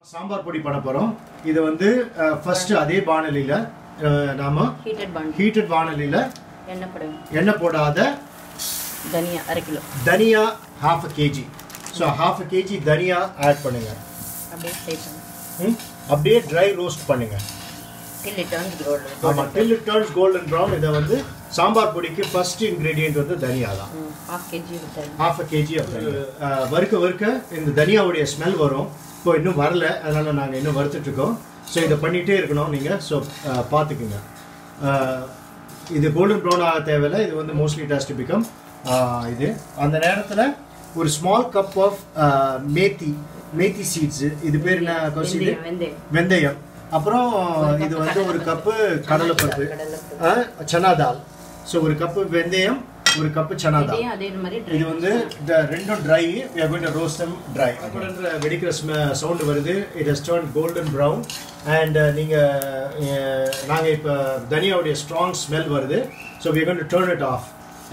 சாம்பார் பொடி பண்ண போறோம் இது வந்து ஃபர்ஸ்ட் அதே வானலியில அஹ், நாம ஹீட்டட் பன் ஹீட்டட் வானலியில எண்ணெய் போடுங்க எண்ணெய் போடாத தனியா அரை கிலோ தனியா half KG so half KG தனியா ஆட் பண்ணுங்க அப்படியே ஃப்ரை பண்ணுங்க ம்? அப்படியே ட்ரை ரோஸ்ட் பண்ணுங்க டில் இட் டர்ன்ஸ் கோல்டு ஆமா till it turns golden brown இதை வந்து சாம்பார் பொடிக்கு ஃபர்ஸ்ட் இன்கிரீடியன்ட் வந்து தனியா தான் ஹாஃப் கேஜி விட்டு ஹாஃப் அ கேஜி வறுக்க வறுக்க இந்த தனியாவுடைய ஸ்மெல் வரும் இப்போ இன்னும் வரல அதனால நாங்கள் இன்னும் வறுத்துட்டு இருக்கோம் ஸோ இதை பண்ணிகிட்டே இருக்கணும் நீங்கள் ஸோ பார்த்துக்குங்க அஹ், இது கோல்டன் ப்ரௌன் ஆக தேவையில்லை இது வந்து மோஸ்ட்லி டஸ்ட் பிகம் இது அந்த நேரத்தில் ஒரு small cup of methi methi seeds இது பேர் என்ன கௌசி இது? வெந்தயம் வெந்தயம் வெந்தயம் அப்புறம் இது வந்து ஒரு கப்பு கடலைப்பருப்பு கடலைப்பருப்பு. அஹ், சனா தால் ஸோ ஒரு கப்பு வெந்தயம் ஒரு கப்பு சனா தால் இதையும் அதே மாதிரி dry இது வந்து இந்த ரெண்டும் dry we are going to roast them dry அப்புறம் வெடிக்கிற சவுண்ட் வருது it has turned golden brown and uh, நீங்க uh, நாங்க இப்ப தனியாவுடைய ஸ்ட்ராங் ஸ்மெல் வருது so we are going to turn it off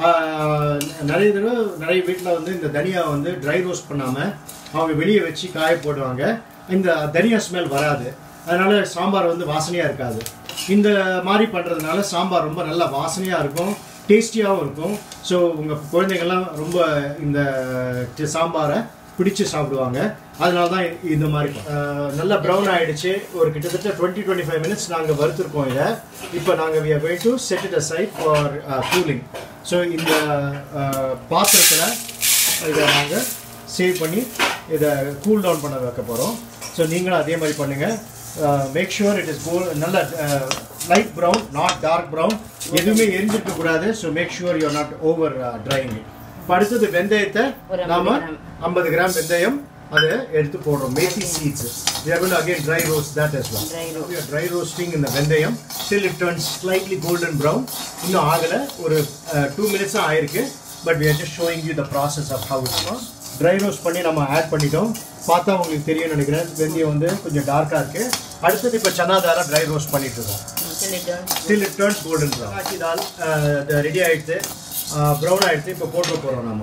Uh, நிறைய தடவை நிறைய வீட்டில் வந்து இந்த தனியா வந்து ட்ரை ரோஸ்ட் பண்ணாம அவங்க வெளியே வச்சு காய போடுவாங்க இந்த தனியா ஸ்மெல் வராது அதனால சாம்பார் வந்து வாசனையா இருக்காது இந்த மாதிரி பண்றதுனால சாம்பார் ரொம்ப நல்ல வாசனையா இருக்கும் டேஸ்டியாகவும் இருக்கும் ஸோ உங்கள் குழந்தைங்கள்லாம் ரொம்ப இந்த டி- சாம்பாரை பிடிச்சு சாப்பிடுவாங்க அதனால தான் இந்த மாதிரி அஹ், நல்லா ப்ரௌன் ஆயிடுச்சு ஒரு கிட்டத்தட்ட டுவெண்ட்டி டுவெண்ட்டி ஃபைவ் மினிட்ஸ் நாங்கள் வறுத்துருக்கோம் இதை இப்போ நாங்கள் we are going to set it aside for cooling so இந்த பாத்திரத்தில் இதை நாங்கள் சேவ் பண்ணி இதை கூல் டவுன் பண்ண வைக்க போகிறோம் ஸோ நீங்களும் அதே மாதிரி பண்ணுங்கள் make sure it is gold நல்ல light brown not dark brown எதுவுமே எரிஞ்சிருக்க கூடாது so make sure you're not over drying இப்போ அடுத்தது வெந்தயத்தை ஒரு நாம 50 கிராம். ஐம்பது கிராம் வெந்தயம் அதை எடுத்து போடுறோம் methi seeds we are going to again dry roast that as well Dry roast. we are dry roasting இந்த வெந்தயம் till it turns slightly golden brown இன்னும் ஆகல ஒரு டூ மினிட்ஸ் தான் ஆயிருக்கு but we are just showing you the process of how it is dry roast பண்ணி நம்ம add பண்ணிட்டோம் பார்த்தா உங்களுக்கு தெரியும் நினைக்கிறேன் வெந்தயம் வந்து கொஞ்சம் டார்க்காக இருக்கு அடுத்தது இப்போ சனா தாரா ட்ரை ரோஸ்ட் பண்ணிட்டு இருக்கோம் till it turns still it turns golden brown ஆச்சி தால் ரெடி ஆயிடுச்சு ப்ரௌன் ஆயிடுச்சு இப்போ போட்டு போகிறோம் நம்ம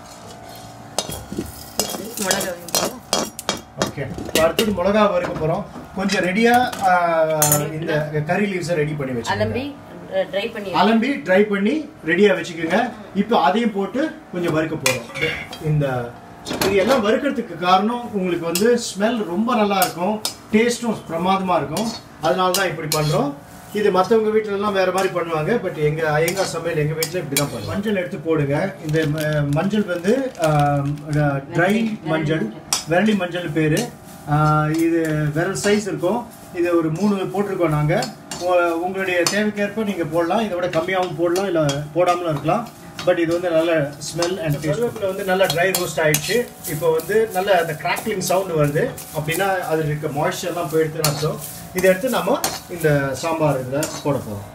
மிளகா வெந்தயம் ஓகே அடுத்தது மிளகா வறுக்க போகிறோம் கொஞ்சம் ரெடியாக இந்த கறி லீவ்ஸை ரெடி பண்ணி வச்சு அலம்பி ட்ரை பண்ணி அலம்பி ட்ரை பண்ணி ரெடியாக வச்சுக்கோங்க இப்போ அதையும் போட்டு கொஞ்சம் வறுக்க போகிறோம் இந்த இது எல்லாம் வறுக்கிறதுக்கு காரணம் உங்களுக்கு வந்து ஸ்மெல் ரொம்ப நல்லா இருக்கும் டேஸ்ட்டும் பிரமாதமாக இருக்கும் அதனால தான் இப்படி பண்ணுறோம் இது மற்றவங்க வீட்டிலலாம் வேறு மாதிரி பண்ணுவாங்க பட் எங்கள் ஐயங்கா சமையல் எங்கள் வீட்டில் இப்படி தான் பண்ணுவோம் மஞ்சள் எடுத்து போடுங்க இந்த ம- மஞ்சள் வந்து ட்ரை மஞ்சள் விரலி மஞ்சள் பேர் இது விரல் சைஸ் இருக்கும் இது ஒரு மூணு போட்டிருக்கோம் நாங்கள் உங்களுடைய தேவைக்கேற்ப நீங்கள் போடலாம் இதை விட கம்மியாகவும் போடலாம் இல்லை போடாமலும் இருக்கலாம் பட் இது வந்து நல்ல ஸ்மெல் அண்ட் கருவேப்பிலை வந்து நல்லா ட்ரை ரோஸ்ட் ஆயிடுச்சு இப்போ வந்து நல்ல அந்த கிராக்லிங் சவுண்ட் வருது அப்படின்னா அதில் இருக்க மாய்ஸ்சர்லாம் போயிடுதுன்னு அர்த்தம் இதை எடுத்து நம்ம இந்த சாம்பார் இதில் போட போகிறோம்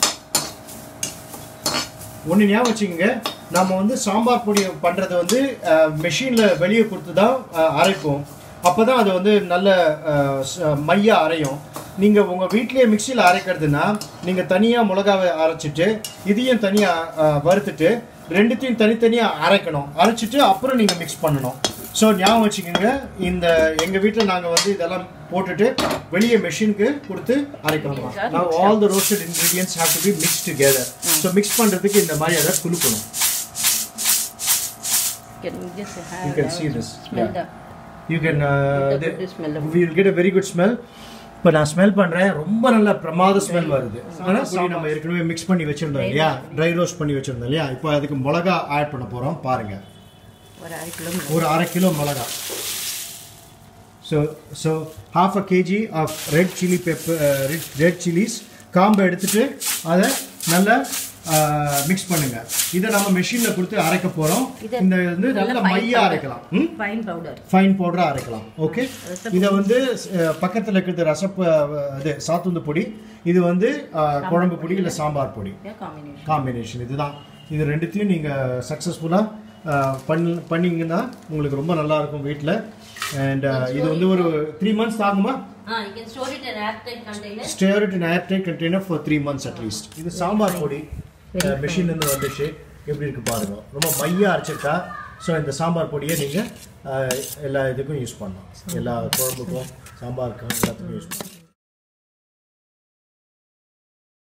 ஒன்று ஞாபகம் வச்சுக்கோங்க நம்ம வந்து சாம்பார் பொடி பண்ணுறது வந்து மெஷினில் வெளியே கொடுத்து தான் அஹ், அரைப்போம் அப்போ தான் அது வந்து நல்ல அஹ், ச- மையா அரையும் நீங்கள் உங்கள் வீட்லேயே மிக்சியில் அரைக்கிறதுனா நீங்கள் தனியாக மிளகாவை அரைச்சிட்டு இதையும் தனியாக வறுத்துட்டு ரெண்டுத்தையும் தனித்தனியாக அரைக்கணும் அரைச்சிட்டு அப்புறம் நீங்கள் மிக்ஸ் பண்ணணும் ஸோ ஞாபகம் வச்சுக்கோங்க இந்த எங்கள் வீட்டில் நாங்கள் வந்து இதெல்லாம் போட்டுட்டு வெளியே மெஷினுக்கு கொடுத்து அரைக்கணும் now all the roasted ingredients have to be mixed together so mix பண்ணுறதுக்கு இந்த மாதிரி அதை குலுக்கணும் Can you just have You can see this. smell Yeah. the you can the good smell of will get a very good smell இப்போ நான் smell பண்ணுறேன் ரொம்ப நல்ல பிரமாத ஸ்மெல் வருது ஆனால் சரி நம்ம ஏற்கனவே மிக்ஸ் பண்ணி வச்சிருந்தோம் இல்லையா ட்ரை ரோஸ்ட் பண்ணி வச்சிருந்தோம் இல்லையா இப்போ அதுக்கு மிளகா ஆட் பண்ண போகிறோம் பாருங்க ஒரு அரை கிலோ ஒரு அரை கிலோ மிளகா so so half uh KG of red chilli pepper red red chillies காம்பை எடுத்துட்டு அதை நல்லா மிக்ஸ் பண்ணுங்க இதை நம்ம மெஷினில் கொடுத்து அரைக்க போகிறோம் இதை இந்த வந்து நல்ல நல்ல fine மையா powder. அரைக்கலாம் ம் ஃபைன் பவுடர் ஃபைன் பவுடராக அரைக்கலாம் ஓகே இதை வந்து பக்கத்தில் இருக்கிறது ரசப்ப இது சாத்துந்து பொடி இது வந்து அஹ், குழம்பு பொடி இல்லை சாம்பார் பொடி காம்பினேஷன் காம்பினேஷன் இதுதான் இது ரெண்டுத்தையும் நீங்கள் சக்ஸஸ்ஃபுல்லாக பண்ணி பண்ணீங்கன்னா உங்களுக்கு ரொம்ப நல்லா இருக்கும் வீட்டில் அண்ட் இது வந்து ஒரு த்ரீ மந்த்ஸ் ஆகுமா ஆ you can store it in airtight container store it in airtight container for three months at least இது சாம்பார் பொடி மிஷின்லேருந்து வந்துச்சு எப்படி இருக்கு பாருங்க ரொம்ப மையா அரைச்சிருக்கா ஸோ இந்த சாம்பார் பொடியை நீங்கள் எல்லா இதுக்கும் யூஸ் பண்ணலாம் எல்லா குழம்புக்கும் சாம்பாருக்கும் எல்லாத்துக்கும் யூஸ் பண்ணலாம்